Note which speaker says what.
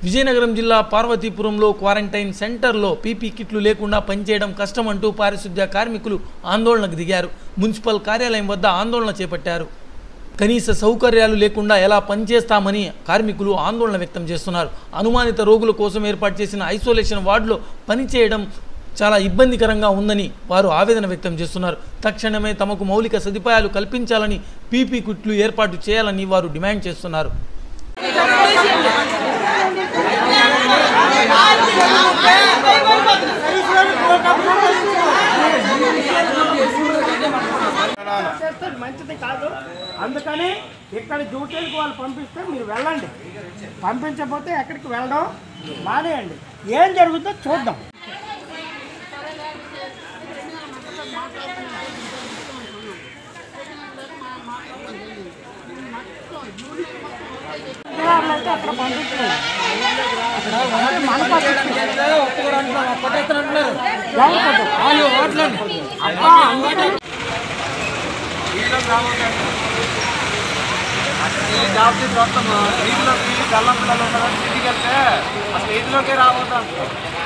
Speaker 1: విజయనగరం జిల్లా పార్వతీపురంలో క్వారంటైన్ సెంటర్లో పీపీ కిట్లు లేకుండా పనిచేయడం కష్టమంటూ పారిశుద్ధ్య కార్మికులు ఆందోళనకు దిగారు మున్సిపల్ కార్యాలయం వద్ద ఆందోళన చేపట్టారు కనీస సౌకర్యాలు లేకుండా ఎలా పనిచేస్తామని కార్మికులు ఆందోళన వ్యక్తం చేస్తున్నారు అనుమానిత రోగుల కోసం ఏర్పాటు చేసిన ఐసోలేషన్ వార్డులో పనిచేయడం చాలా ఇబ్బందికరంగా ఉందని వారు ఆవేదన వ్యక్తం చేస్తున్నారు తక్షణమే తమకు మౌలిక సదుపాయాలు కల్పించాలని పీపీ కిట్లు ఏర్పాటు చేయాలని వారు డిమాండ్ చేస్తున్నారు
Speaker 2: చేస్తే మంచిది కాదు అందుకని ఇక్కడ డ్యూటీలకు వాళ్ళు పంపిస్తే మీరు వెళ్ళండి పంపించకపోతే ఎక్కడికి వెళ్ళడం మానేయండి ఏం జరుగుతుందో చూద్దాం అయితే అక్కడ పంపించలేదు అక్కడ మన పద్ధతి. లేకపోతే అబ్బా, అందుకే
Speaker 3: జాబ్ చేసి వస్తాము వీధిలోకి బెల్లం పిల్లలు ఉన్నారు ఇంటికి వెళ్తే అసలు వీధిలోకే రాబోతాం